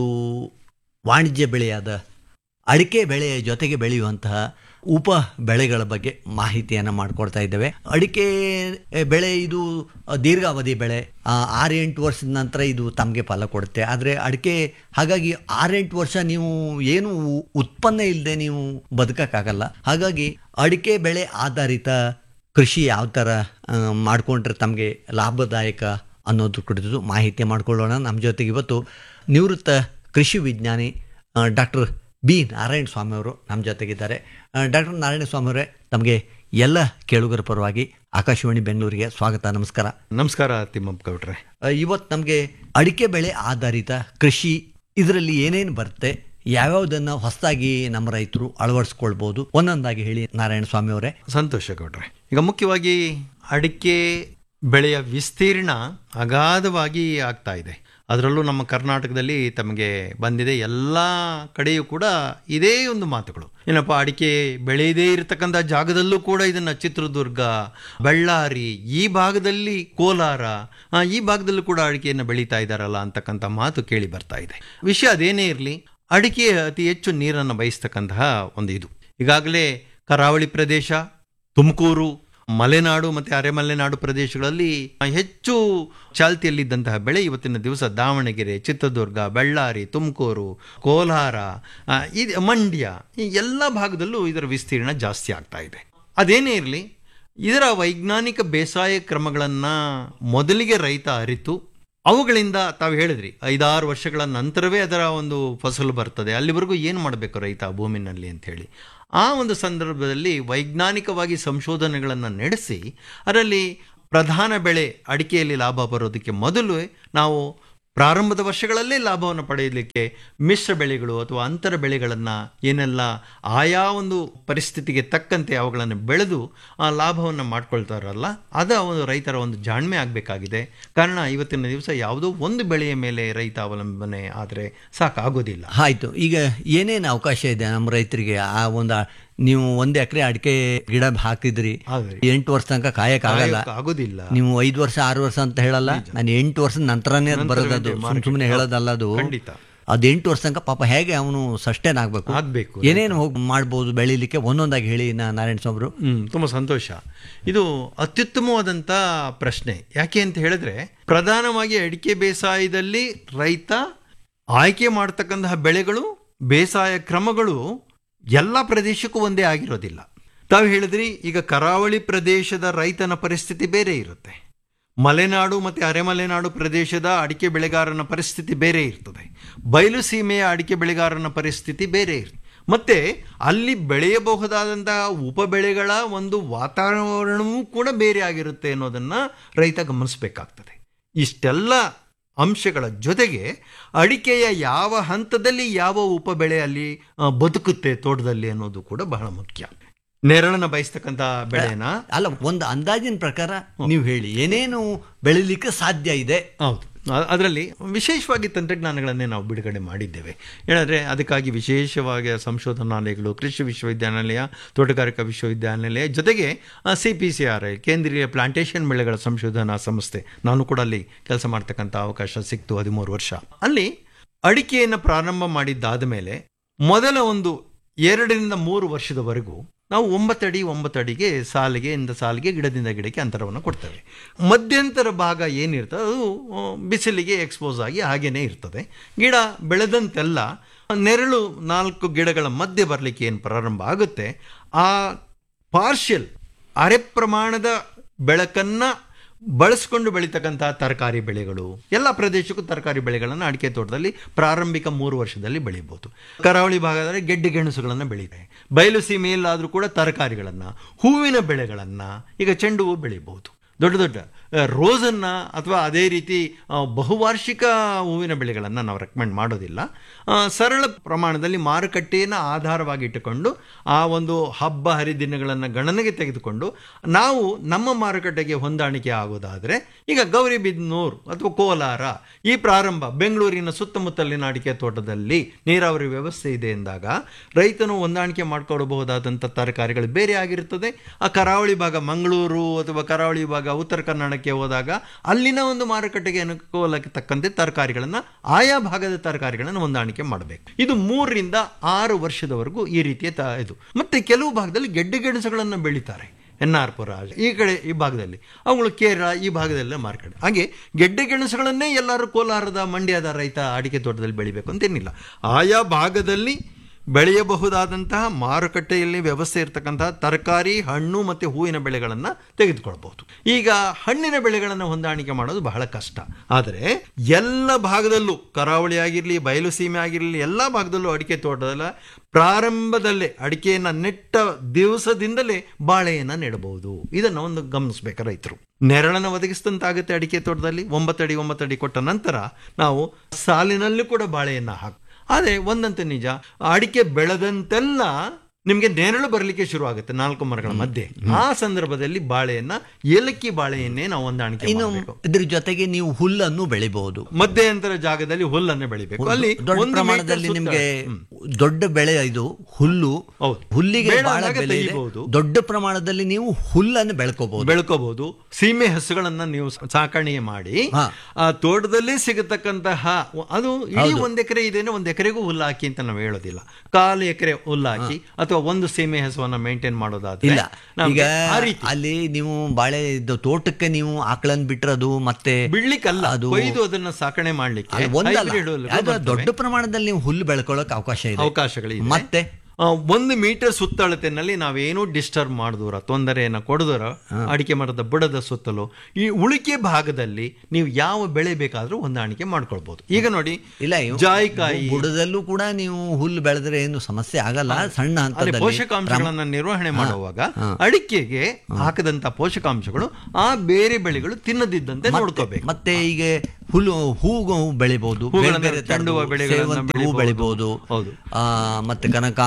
ವಾಣಿಜ್ಯ ಬೆಳೆಯಾದ ಅಡಿಕೆ ಬೆಳೆಯ ಜೊತೆಗೆ ಬೆಳೆಯುವಂತಹ ಉಪ ಬೆಳೆಗಳ ಬಗ್ಗೆ ಮಾಹಿತಿಯನ್ನು ಮಾಡಿಕೊಡ್ತಾ ಇದ್ದೇವೆ ಅಡಿಕೆ ಬೆಳೆ ಇದು ದೀರ್ಘಾವಧಿ ಬೆಳೆ ಆ, ಆರು ಎಂಟು ವರ್ಷದ ನಂತರ ಇದು ತಮಗೆ ಫಲ ಕೊಡುತ್ತೆ ಆದರೆ ಅಡಿಕೆ ಹಾಗಾಗಿ ಆರೆಂಟು ವರ್ಷ ನೀವು ಏನು ಉತ್ಪನ್ನ ಇಲ್ಲದೆ ನೀವು ಬದುಕಕ್ಕಾಗಲ್ಲ ಹಾಗಾಗಿ ಅಡಿಕೆ ಬೆಳೆ ಆಧಾರಿತ ಕೃಷಿ ಯಾವ ಥರ ಆ, ಮಾಡಿಕೊಂಡ್ರೆ ತಮಗೆ ಲಾಭದಾಯಕ ಅನ್ನೋದ್ರ ಕುರಿತು ಮಾಹಿತಿ ಮಾಡಿಕೊಳ್ಳೋಣ ನಮ್ಮ ಜೊತೆಗೆ ಇವತ್ತು ನಿವೃತ್ತ ಕೃಷಿ ವಿಜ್ಞಾನಿ ಡಾಕ್ಟರ್ ಬಿ ನಾರಾಯಣ ಸ್ವಾಮಿ ಅವರು ನಮ್ಮ ಜೊತೆಗಿದ್ದಾರೆ ಡಾಕ್ಟರ್ ನಾರಾಯಣ ಸ್ವಾಮಿ ಅವರೇ ತಮಗೆ ಎಲ್ಲ ಕೇಳುಗರ ಪರವಾಗಿ ಆಕಾಶವಾಣಿ ಬೆಂಗಳೂರಿಗೆ ಸ್ವಾಗತ ನಮಸ್ಕಾರ ನಮಸ್ಕಾರ ತಿಮ್ಮಪ್ಪ ಗೌಡ್ರೆ ಆ, ಇವತ್ತು ನಮಗೆ ಅಡಿಕೆ ಬೆಳೆ ಆಧಾರಿತ ಕೃಷಿ ಇದರಲ್ಲಿ ಏನೇನು ಬರುತ್ತೆ ಯಾವ್ಯಾವುದನ್ನು ಹೊಸದಾಗಿ ನಮ್ಮ ರೈತರು ಅಳವಡಿಸ್ಕೊಳ್ಬೋದು ಒಂದೊಂದಾಗಿ ಹೇಳಿ ನಾರಾಯಣ ಸ್ವಾಮಿ ಅವರೇ ಸಂತೋಷ ಗೌಡ್ರೆ ಈಗ ಮುಖ್ಯವಾಗಿ ಅಡಿಕೆ ಬೆಳೆಯ ವಿಸ್ತೀರ್ಣ ಅಗಾಧವಾಗಿ ಆಗ್ತಾ ಇದೆ ಅದರಲ್ಲೂ ನಮ್ಮ ಕರ್ನಾಟಕದಲ್ಲಿ ತಮಗೆ ಬಂದಿದೆ ಎಲ್ಲ ಕಡೆಯೂ ಕೂಡ ಇದೇ ಒಂದು ಮಾತುಗಳು ಏನಪ್ಪ ಅಡಿಕೆ ಬೆಳೆಯದೇ ಇರತಕ್ಕಂಥ ಜಾಗದಲ್ಲೂ ಕೂಡ ಇದನ್ನು ಚಿತ್ರದುರ್ಗ ಬಳ್ಳಾರಿ ಈ ಭಾಗದಲ್ಲಿ ಕೋಲಾರ ಆ, ಈ ಭಾಗದಲ್ಲೂ ಕೂಡ ಅಡಿಕೆಯನ್ನು ಬೆಳೀತಾ ಇದ್ದಾರಲ್ಲ ಅಂತಕ್ಕಂಥ ಮಾತು ಕೇಳಿ ಬರ್ತಾ ಇದೆ ವಿಷಯ ಅದೇನೇ ಇರಲಿ ಅಡಿಕೆ ಅತಿ ಹೆಚ್ಚು ನೀರನ್ನು ಬಯಸ್ತಕ್ಕಂತಹ ಒಂದು ಇದು ಈಗಾಗಲೇ ಕರಾವಳಿ ಪ್ರದೇಶ ತುಮಕೂರು ಮಲೆನಾಡು ಮತ್ತು ಅರೆಮಲೆನಾಡು ಪ್ರದೇಶಗಳಲ್ಲಿ ಹೆಚ್ಚು ಚಾಲ್ತಿಯಲ್ಲಿದ್ದಂತಹ ಬೆಳೆ ಇವತ್ತಿನ ದಿವಸ ದಾವಣಗೆರೆ ಚಿತ್ರದುರ್ಗ ಬಳ್ಳಾರಿ ತುಮಕೂರು ಕೋಲಾರ ಆ, ಇದು ಮಂಡ್ಯ ಈ ಎಲ್ಲ ಭಾಗದಲ್ಲೂ ಇದರ ವಿಸ್ತೀರ್ಣ ಜಾಸ್ತಿ ಆಗ್ತಾ ಇದೆ ಅದೇನೇ ಇರಲಿ ಇದರ ವೈಜ್ಞಾನಿಕ ಬೇಸಾಯ ಕ್ರಮಗಳನ್ನು ಮೊದಲಿಗೆ ರೈತ ಅರಿತು ಅವುಗಳಿಂದ ತಾವು ಹೇಳಿದ್ರಿ ಐದಾರು ವರ್ಷಗಳ ನಂತರವೇ ಅದರ ಒಂದು ಫಸಲು ಬರ್ತದೆ ಅಲ್ಲಿವರೆಗೂ ಏನು ಮಾಡಬೇಕು ರೈತ ಆ ಭೂಮಿನಲ್ಲಿ ಅಂತ ಹೇಳಿ ಆ ಒಂದು ಸಂದರ್ಭದಲ್ಲಿ ವೈಜ್ಞಾನಿಕವಾಗಿ ಸಂಶೋಧನೆಗಳನ್ನು ನಡೆಸಿ ಅದರಲ್ಲಿ ಪ್ರಧಾನ ಬೆಳೆ ಅಡಿಕೆಯಲ್ಲಿ ಲಾಭ ಬರೋದಕ್ಕೆ ಮೊದಲು ನಾವು ಪ್ರಾರಂಭದ ವರ್ಷಗಳಲ್ಲೇ ಲಾಭವನ್ನು ಪಡೆಯಲಿಕ್ಕೆ ಮಿಶ್ರ ಬೆಳೆಗಳು ಅಥವಾ ಅಂತರ ಬೆಳೆಗಳನ್ನು ಏನೆಲ್ಲ ಆಯಾ ಒಂದು ಪರಿಸ್ಥಿತಿಗೆ ತಕ್ಕಂತೆ ಅವುಗಳನ್ನು ಬೆಳೆದು ಆ ಲಾಭವನ್ನು ಮಾಡ್ಕೊಳ್ತಾರಲ್ಲ ಅದು ಒಂದು ರೈತರ ಒಂದು ಜಾಣ್ಮೆ ಆಗಬೇಕಾಗಿದೆ ಕಾರಣ ಇವತ್ತಿನ ದಿವಸ ಯಾವುದೋ ಒಂದು ಬೆಳೆಯ ಮೇಲೆ ರೈತ ಅವಲಂಬನೆ ಆದರೆ ಸಾಕಾಗೋದಿಲ್ಲ ಆಯ್ತು ಈಗ ಏನೇನು ಅವಕಾಶ ಇದೆ ನಮ್ಮ ರೈತರಿಗೆ ಆ ಒಂದು ನೀವು ಒಂದು ಎಕರೆ ಅಡಿಕೆ ಗಿಡ ಹಾಕಿದ್ರಿ ಎಂಟು ವರ್ಷ ತನಕ ಕಾಯಕ್ಕಾಗಲ್ಲ ಕಾಯಕ್ಕೆ ಆಗೋದಿಲ್ಲ. ನೀವು ಐದು ವರ್ಷ ಆರು ವರ್ಷ ಅಂತ ಹೇಳಲ್ಲ ನಾನು ಎಂಟು ವರ್ಷದ ನಂತರನೇ ಅದು ನಂತರವೇ ಬರೋದು ಅದು market. ಸುಮ್ಮನೆ ಹೇಳೋದಲ್ಲ ಅದು ಖಂಡಿತ. ಅದು ಎಂಟು ವರ್ಷ ತನಕ ಪಾಪ ಹೇಗೆ ಅವನು ಸಸ್ಟೇನ್ ಆಗಬೇಕು ಆಗ್ಬೇಕು. ಏನೇನು ಹೋಗಿ ಮಾಡ್ಬೋದು ಬೆಳಿಲಿಕ್ಕೆ ಒಂದೊಂದಾಗಿ ಹೇಳಿ ನಾ- ನಾರಾಯಣ ಸ್ವಾಮಿರು ಹ್ಮ್ ತುಂಬ ಸಂತೋಷ ಇದು ಅತ್ಯುತ್ತಮವಾದಂಥ ಪ್ರಶ್ನೆ ಯಾಕೆ ಅಂತ ಹೇಳಿದ್ರೆ ಪ್ರಧಾನವಾಗಿ ಅಡಿಕೆ ಬೇಸಾಯದಲ್ಲಿ ರೈತ ಆಯ್ಕೆ ಮಾಡ್ತಕ್ಕಂತಹ ಬೆಳೆಗಳು ಬೇಸಾಯ ಕ್ರಮಗಳು ಎಲ್ಲ ಪ್ರದೇಶಕ್ಕೂ ಒಂದೇ ಆಗಿರೋದಿಲ್ಲ ತಾವು ಹೇಳಿದ್ರಿ ಈಗ ಕರಾವಳಿ ಪ್ರದೇಶದ ರೈತನ ಪರಿಸ್ಥಿತಿ ಬೇರೆ ಇರುತ್ತೆ ಮಲೆನಾಡು ಮತ್ತು ಅರೆಮಲೆನಾಡು ಪ್ರದೇಶದ ಅಡಿಕೆ ಬೆಳೆಗಾರನ ಪರಿಸ್ಥಿತಿ ಬೇರೆ ಇರ್ತದೆ ಬಯಲು ಸೀಮೆಯ ಅಡಿಕೆ ಬೆಳೆಗಾರನ ಪರಿಸ್ಥಿತಿ ಬೇರೆ ಇರ್ತದೆ ಮತ್ತೆ ಅಲ್ಲಿ ಬೆಳೆಯಬಹುದಾದಂತಹ ಉಪಬೆಳೆಗಳ ಒಂದು ವಾತಾವರಣವೂ ಕೂಡ ಬೇರೆ ಆಗಿರುತ್ತೆ ಅನ್ನೋದನ್ನ ರೈತ ಗಮನಿಸಬೇಕಾಗ್ತದೆ ಇಷ್ಟೆಲ್ಲ ಅಂಶಗಳ ಜೊತೆಗೆ ಅಡಿಕೆಯ ಯಾವ ಹಂತದಲ್ಲಿ ಯಾವ ಉಪಬೆಳೆ ಅಲ್ಲಿ ಆ, ಬದುಕುತ್ತೆ ತೋಟದಲ್ಲಿ ಅನ್ನೋದು ಕೂಡ ಬಹಳ ಮುಖ್ಯ ನೆರಳನ್ನ ಬಯಸ್ತಕ್ಕಂಥ ಬೆಳೆನ ಅಲ್ಲ ಒಂದು ಅಂದಾಜಿನ ಪ್ರಕಾರ ನೀವು ಹೇಳಿ ಏನೇನು ಬೆಳಿಲಿಕ್ಕೆ ಸಾಧ್ಯ ಇದೆ ಹೌದು ಅದರಲ್ಲಿ ವಿಶೇಷವಾಗಿ ತಂತ್ರಜ್ಞಾನಗಳನ್ನೇ ನಾವು ಬಿಡುಗಡೆ ಮಾಡಿದ್ದೇವೆ ಹೇಳಿದ್ರೆ ಅದಕ್ಕಾಗಿ ವಿಶೇಷವಾಗಿ ಸಂಶೋಧನಾಲಯಗಳು ಕೃಷಿ ವಿಶ್ವವಿದ್ಯಾನಿಲಯ ತೋಟಗಾರಿಕಾ ವಿಶ್ವವಿದ್ಯಾನಿಲಯ ಜೊತೆಗೆ C P C R I ಕೇಂದ್ರೀಯ ಪ್ಲಾಂಟೇಶನ್ ಬೆಳೆಗಳ ಸಂಶೋಧನಾ ಸಂಸ್ಥೆ ನಾನು ಕೂಡ ಅಲ್ಲಿ ಕೆಲಸ ಮಾಡ್ತಕ್ಕಂಥ ಅವಕಾಶ ಸಿಕ್ತು ಹದಿಮೂರು ವರ್ಷ ಅಲ್ಲಿ ಅಡಿಕೆಯನ್ನು ಪ್ರಾರಂಭ ಮಾಡಿದ್ದಾದ ಮೇಲೆ ಮೊದಲ ಒಂದು ಎರಡರಿಂದ ಮೂರು ವರ್ಷದವರೆಗೂ ನಾವು ಒಂಬತ್ತಡಿ ಒಂಬತ್ತಡಿಗೆ ಸಾಲಿಗೆ ಇಂದ ಸಾಲಿಗೆ ಗಿಡದಿಂದ ಗಿಡಕ್ಕೆ ಅಂತರವನ್ನು ಕೊಡ್ತೇವೆ ಮಧ್ಯಂತರ ಭಾಗ ಏನಿರ್ತದೆ ಅದು ಆ, ಬಿಸಿಲಿಗೆ ಎಕ್ಸ್ಪೋಸ್ ಆಗಿ ಹಾಗೇನೇ ಇರ್ತದೆ ಗಿಡ ಬೆಳೆದಂತೆಲ್ಲ ನೆರಳು ನಾಲ್ಕು ಗಿಡಗಳ ಮಧ್ಯೆ ಬರಲಿಕ್ಕೆ ಏನು ಪ್ರಾರಂಭ ಆಗುತ್ತೆ ಆ ಪಾರ್ಷಿಯಲ್ ಅರೆ ಪ್ರಮಾಣದ ಬೆಳಕನ್ನು ಬಳಸ್ಕೊಂಡು ಬೆಳೀತಕ್ಕಂತಹ ತರಕಾರಿ ಬೆಳೆಗಳು ಎಲ್ಲ ಪ್ರದೇಶಕ್ಕೂ ತರಕಾರಿ ಬೆಳೆಗಳನ್ನು ಅಡಿಕೆ ತೋಟದಲ್ಲಿ ಪ್ರಾರಂಭಿಕ ಮೂರು ವರ್ಷದಲ್ಲಿ ಬೆಳಿಬೋದು ಕರಾವಳಿ ಭಾಗದಲ್ಲಿ ಗೆಡ್ಡೆ ಗೆಣಸುಗಳನ್ನು ಬೆಳೀತಾರೆ ಬಯಲು ಸೀಮೆಯಲ್ಲಾದರೂ ಕೂಡ ತರಕಾರಿಗಳನ್ನು ಹೂವಿನ ಬೆಳೆಗಳನ್ನು ಈಗ ಚೆಂಡು ಹೂವು ಬೆಳಿಬೋದು ದೊಡ್ಡ ದೊಡ್ಡ ಆ, ರೋಸನ್ನ ಅಥವಾ ಅದೇ ರೀತಿ ಆ, ಬಹುವಾರ್ಷಿಕ ಹೂವಿನ ಬೆಳೆಗಳನ್ನು ನಾವು ರೆಕಮೆಂಡ್ ಮಾಡೋದಿಲ್ಲ ಆ, ಸರಳ ಪ್ರಮಾಣದಲ್ಲಿ ಮಾರುಕಟ್ಟೆಯನ್ನು ಆಧಾರವಾಗಿ ಇಟ್ಟುಕೊಂಡು ಆ ಒಂದು ಹಬ್ಬ ಹರಿದಿನಗಳನ್ನು ಗಣನೆಗೆ ತೆಗೆದುಕೊಂಡು ನಾವು ನಮ್ಮ ಮಾರುಕಟ್ಟೆಗೆ ಹೊಂದಾಣಿಕೆ ಆಗೋದಾದರೆ ಈಗ ಗೌರಿಬಿದನೂರು ಅಥವಾ ಕೋಲಾರ ಈ ಪ್ರಾರಂಭ ಬೆಂಗಳೂರಿನ ಸುತ್ತಮುತ್ತಲಿನ ಅಡಿಕೆ ತೋಟದಲ್ಲಿ ನೀರಾವರಿ ವ್ಯವಸ್ಥೆ ಇದೆ ಎಂದಾಗ ರೈತನು ಹೊಂದಾಣಿಕೆ ಮಾಡಿಕೊಡಬಹುದಾದಂಥ ತರಕಾರಿಗಳು ಬೇರೆ ಆಗಿರುತ್ತದೆ ಆ ಕರಾವಳಿ ಭಾಗ ಮಂಗಳೂರು ಅಥವಾ ಕರಾವಳಿ ಭಾಗ ಉತ್ತರ ಕನ್ನಡಕ್ಕೆ ಹೋದಾಗ ಅಲ್ಲಿನ ಒಂದು ಮಾರುಕಟ್ಟೆಗೆ ಅನುಕೂಲಕ್ಕೆ ತಕ್ಕಂತೆ ತರಕಾರಿಗಳನ್ನು ಆಯಾ ಭಾಗದ ತರಕಾರಿಗಳನ್ನು ಹೊಂದಾಣಿಕೆ ಮಾಡಬೇಕು ಇದು ಮೂರರಿಂದ ಆರು ವರ್ಷದವರೆಗೂ ಈ ರೀತಿಯ ತ ಇದು ಮತ್ತೆ ಕೆಲವು ಭಾಗದಲ್ಲಿ ಗೆಡ್ಡೆ ಗೆಣಸುಗಳನ್ನು ಬೆಳೀತಾರೆ ಎನ್ ಆರ್ ಪುರ ಈ ಕಡೆ ಈ ಭಾಗದಲ್ಲಿ ಅವುಗಳು ಕೇರಳ ಈ ಭಾಗದಲ್ಲೇ ಮಾರ್ಕೆಟ್ ಹಾಗೆ ಗೆಡ್ಡೆ ಗೆಣಸುಗಳನ್ನೇ ಎಲ್ಲರೂ ಕೋಲಾರದ ಮಂಡ್ಯದ ರೈತ ಅಡಿಕೆ ತೋಟದಲ್ಲಿ ಬೆಳಿಬೇಕು ಅಂತೇನಿಲ್ಲ ಆಯಾ ಭಾಗದಲ್ಲಿ ಬೆಳೆಯಬಹುದಾದಂತಹ ಮಾರುಕಟ್ಟೆಯಲ್ಲಿ ವ್ಯವಸ್ಥೆ ಇರತಕ್ಕಂತಹ ತರಕಾರಿ ಹಣ್ಣು ಮತ್ತು ಹೂವಿನ ಬೆಳೆಗಳನ್ನು ತೆಗೆದುಕೊಳ್ಬಹುದು ಈಗ ಹಣ್ಣಿನ ಬೆಳೆಗಳನ್ನು ಹೊಂದಾಣಿಕೆ ಮಾಡೋದು ಬಹಳ ಕಷ್ಟ ಆದರೆ ಎಲ್ಲ ಭಾಗದಲ್ಲೂ ಕರಾವಳಿ ಆಗಿರಲಿ ಬಯಲು ಸೀಮೆ ಆಗಿರಲಿ ಎಲ್ಲ ಭಾಗದಲ್ಲೂ ಅಡಿಕೆ ತೋಟದಲ್ಲ ಪ್ರಾರಂಭದಲ್ಲೇ ಅಡಿಕೆಯನ್ನು ನೆಟ್ಟ ದಿವಸದಿಂದಲೇ ಬಾಳೆಯನ್ನು ನೆಡಬಹುದು ಇದನ್ನು ಒಂದು ಗಮನಿಸಬೇಕು ರೈತರು ನೆರಳನ್ನು ಒದಗಿಸಿದಂತಾಗುತ್ತೆ ಅಡಿಕೆ ತೋಟದಲ್ಲಿ ಒಂಬತ್ತಡಿ ಒಂಬತ್ತಡಿ ಕೊಟ್ಟ ನಂತರ ನಾವು ಸಾಲಿನಲ್ಲೂ ಕೂಡ ಬಾಳೆಯನ್ನು ಹಾಕ ಆದರೆ ಒಂದಂತೆ ನಿಜ ಅಡಿಕೆ ಬೆಳೆದಂತೆಲ್ಲ ನಿಮಗೆ ನೆರಳು ಬರಲಿಕ್ಕೆ ಶುರು ಆಗುತ್ತೆ ನಾಲ್ಕು ಮರಗಳ ಮಧ್ಯೆ ಆ ಸಂದರ್ಭದಲ್ಲಿ ಬಾಳೆಯನ್ನ ಏಲಕ್ಕಿ ಬಾಳೆಯನ್ನೇ ನಾವು ಹೊಂದಾಣಿಕೆ ಇನ್ನು ಮಾಡಬೇಕು ಇದ್ರ ಜೊತೆಗೆ ನೀವು ಹುಲ್ಲನ್ನು ಬೆಳಿಬಹುದು ಮಧ್ಯಂತರ ಜಾಗದಲ್ಲಿ ಹುಲ್ಲನ್ನೇ ಬೆಳಿಬೇಕು ಅಲ್ಲಿ ದೊಡ್ಡ ಒಂದು ಪ್ರಮಾಣದಲ್ಲಿ ಮೀಟರ್ ನಿಮ್ಗೆ ಸುತ್ತ- ದೊಡ್ಡ ಬೆಳೆ ಇದು ಹುಲ್ಲು ಹುಲ್ಲಿಗೆ ಬೇಡ ಬಹಳ ಅಂದಾಗ ಬೆಲೆ ಇದೆ ತೆಗಿಬಹುದು. ದೊಡ್ಡ ಪ್ರಮಾಣದಲ್ಲಿ ನೀವು ಹುಲ್ಲನ್ನು ಬೆಳ್ಕೋಬಹುದು ಬೆಳ್ಕೋಬಹುದು ಸೀಮೆ ಹಸುಗಳನ್ನ ನೀವು ಸಾಕಣೆ ಮಾಡಿ ಆ ತೋಟದಲ್ಲೇ ಸಿಗತಕ್ಕಂತಹ ಅದು ಇಡೀ ಹೌದು. ಒಂದ್ ಎಕರೆ ಇದೇನೆ ಒಂದ್ ಎಕರೆಗೂ ಹುಲ್ಲು ಹಾಕಿ ಅಂತ ನಾವು ಹೇಳೋದಿಲ್ಲ ಕಾಲು ಎಕರೆ ಹುಲ್ಲು ಹಾಕಿ ಅಥವಾ ಒಂದು ಸೀಮೆ ಹಸುವನ್ನ ಮೇಂಟೈನ್ ಮಾಡೋದಾದ್ರೆ ಇಲ್ಲ ನಮ್ಗೆ ಈಗ ಆ ರೀತಿ ಅಲ್ಲಿ ನೀವು ಬಾಳೆ ಇದು ತೋಟಕ್ಕೆ ನೀವು ಆಕಳನ್ ಬಿಟ್ರದು ಮತ್ತೆ ಬಿಡ್ಲಿಕ್ಕಲ್ಲ ಅದು ಕೊಯ್ದು ಅದನ್ನ ಸಾಕಣೆ ಮಾಡ್ಲಿಕ್ಕೆ ಅಲ್ಲ, ಒಂದಲ್ಲ hybrid ಹುಲ್ಲುಗಳು ಅದು ಬರ್ತವೆ. ದೊಡ್ಡ ಪ್ರಮಾಣದಲ್ಲಿ ನೀವು ಹುಲ್ಲು ಬೆಳ್ಕೊಳ್ಳೋಕೆ ಅವಕಾಶ ಇದೆ ಅವಕಾಶಗಳಿದೆ. ಮತ್ತೆ ಆ, ಒಂದು ಮೀಟರ್ ಸುತ್ತಳತೆನಲ್ಲಿ ನಾವೇನು ಡಿಸ್ಟರ್ಬ್ ಮಾಡಿದೂರ ತೊಂದರೆಯನ್ನು ಕೊಡದೂರ ಅಡಿಕೆ ಮರದ ಬುಡದ ಸುತ್ತಲೂ ಈ ಉಳಿಕೆ ಭಾಗದಲ್ಲಿ ನೀವು ಯಾವ ಬೆಳೆ ಬೇಕಾದ್ರೂ ಹೊಂದಾಣಿಕೆ ಮಾಡ್ಕೊಳ್ಬಹುದು ಈಗ ನೋಡಿ ಇಲ್ಲ ಇವು ಜಾಯಿಕಾಯಿ ಬುಡದಲ್ಲೂ ಕೂಡ ನೀವು ಹುಲ್ಲು ಬೆಳೆದ್ರೆ ಏನು ಸಮಸ್ಯೆ ಆಗಲ್ಲ ಸಣ್ಣ ಅದೇ ಹಂತದಲ್ಲಿ ಪೋಷಕಾಂಶಗಳನ್ನ ನಿರ್ವಹಣೆ ಮಾಡುವಾಗ ಅಡಿಕೆಗೆ ಹಾಕದಂತ ಪೋಷಕಾಂಶಗಳು ಆ ಬೇರೆ ಬೆಳೆಗಳು ತಿನ್ನದಿದ್ದಂತೆ ನೋಡ್ಕೋಬೇಕು ಮತ್ತೆ ಈಗ ಹುಲ್ಲು ಹೂವು ಬೆಳಿಬಹುದು ಬೇರೆ ಹೂಗಳನ್ನ, ಬೇರೆ ಚೆಂಡು ಹೂವು ತರದ್ದು, ಬೆಳೆಗಳನ್ನ ಸೇವಂತಿ ಹೂ ಬೆಳಿಬಹುದು. ಬೆಳಿಬಹುದು ಹೌದು. ಆ, ಮತ್ತೆ ಕನಕ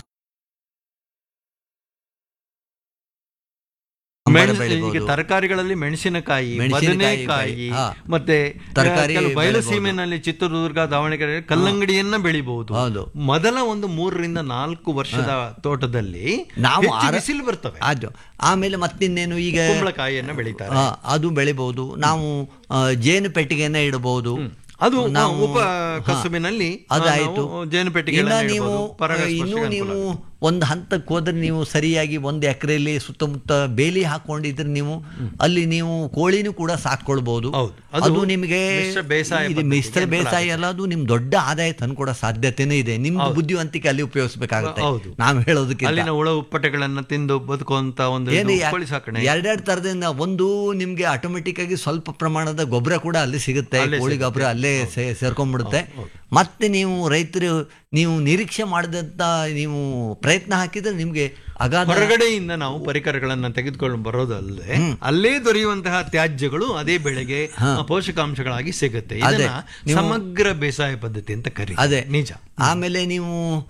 ಮೆಣಸು ಈಗ ಬೆಳಿಬಹುದು. ತರಕಾರಿಗಳಲ್ಲಿ ಮೆಣಸಿನಕಾಯಿ ಮೆಣಸಿನಕಾಯಿ ಬದನೆಕಾಯಿ ಬೆಳೆ- ಹಾ. ಮತ್ತೆ ತರಕಾರಿ ಕೆಲವು ಬಯಲು ಬೆಳಿಬಹುದು. ಸೀಮೆನಲ್ಲಿ ಚಿತ್ರದುರ್ಗ ದಾವಣಗೆರೆ ಕಲ್ಲಂಗಡಿಯನ್ನ ಬೆಳಿಬಹುದು ಹೌದು. ಮೊದಲ ಒಂದು ಮೂರರಿಂದ ನಾಲ್ಕು ವರ್ಷದ ತೋಟದಲ್ಲಿ ನಾವು ಹೆಚ್ಚು ಆರ- ಬಿಸಿಲು ಬರ್ತವೆ ಅದು ಆಮೇಲೆ ಮತ್ತಿನ್ನೇನು ಈಗ ಕುಂಬಳಕಾಯಿಯನ್ನ ಬೆಳಿತಾರೆ ಆ, ಅದು ಬೆಳಿಬಹುದು ನಾವು ಆ, ಜೇನು ಪೆಟ್ಟಿಗೆಯನ್ನ ಇಡಬಹುದು ಅದು ನಾವು ಉಪ ಹಾ, ಕಸುಬಿನಲ್ಲಿ ಅದಾಯ್ತು ನಾವು ಜೇನು ಪೆಟ್ಟಿಗೆಗಳನ್ನ ಇನ್ನ ನೀವು ಇಡ್ಬೋದು. ಪರಾಗಸ್ಪರ್ಶಕ್ಕೆ ಇನ್ನು ಅನುಕೂಲ ನೀವು ಒಂದು ಹಂತಕ್ಕೆ ಹೋದ್ರೆ ನೀವು ಸರಿಯಾಗಿ ಒಂದು ಎಕರೆಯಲ್ಲಿ ಸುತ್ತಮುತ್ತ ಬೇಲಿ ಹಾಕೊಂಡಿದ್ರೆ ನೀವು ಅಲ್ಲಿ ನೀವು ಕೋಳಿನೂ ಕೂಡ ಸಾಕೊಳ್ಬಹುದು ಅದು ಅದು ನಿಮಗೆ ಮಿಶ್ರ ಬೇಸಾಯ ಇದು ಪದ್ಧತಿಗೆ ಮಿಶ್ರ ಅನುಕೂಲ ಬೇಸಾಯ ಅಲ್ಲ ಅದು ನಿಮ್ ದೊಡ್ಡ ಆದಾಯ ತಂದ್ಕೊಡೋ ಸಾಧ್ಯತೆನೇ ಇದೆ ನಿಮ್ದು ಬುದ್ಧಿವಂತಿಕೆ ಅಲ್ಲಿ ಉಪಯೋಗಿಸಬೇಕಾಗುತ್ತೆ ಹೌದು. ನಾವು ಹೇಳೋದಕ್ಕೆ ಅಲ್ಲಿನ ಹುಳ ಉಪ್ಪಟೆಗಳನ್ನ ತಿಂದು ಬದುಕುವಂತ ಒಂದು ಏನು ಇದು ಯಾ- ಕೋಳಿ ಸಾಕಣೆ ಎರಡೆರಡು ತರದಿಂದ ಒಂದು ನಿಮ್ಗೆ ಆಟೋಮೆಟಿಕ್ ಆಗಿ ಸ್ವಲ್ಪ ಪ್ರಮಾಣದ ಗೊಬ್ಬರ ಕೂಡ ಅಲ್ಲಿ ಸಿಗುತ್ತೆ ಅಲ್ಲೇ ಕೋಳಿ ಸಿಗುತ್ತೆ. ಗೊಬ್ಬರ ಅಲ್ಲೇ ಸೇ- ಸೇರ್ಕೊಂಡ್ಬಿಡುತ್ತೆ ಮತ್ತೆ ನೀವು ರೈತರು ನೀವು ನಿರೀಕ್ಷೆ ಮಾಡಿದಂತ ನೀವು ಪ್ರಯತ್ನ ಹಾಕಿದ್ರೆ ನಿಮ್ಗೆ ಅಗಾಧ ಹೊರಗಡೆಯಿಂದ ನಾವು ಪರಿಕರಗಳನ್ನ ತೆಗೆದುಕೊಂಡು ಬರೋದಲ್ಲದೆ ಅಲ್ಲೇ ದೊರೆಯುವಂತಹ ತ್ಯಾಜ್ಯಗಳು ಅದೇ ಬೆಳೆಗೆ ಆ, ಪೋಷಕಾಂಶಗಳಾಗಿ ಸಿಗುತ್ತೆ ಅದೇ. ಇದನ್ನ ನೀವು- ಸಮಗ್ರ ಬೇಸಾಯ ಪದ್ಧತಿ ಅಂತ ಕರಿ ಅದೇ ನಿಜ ಆಮೇಲೆ ನೀವು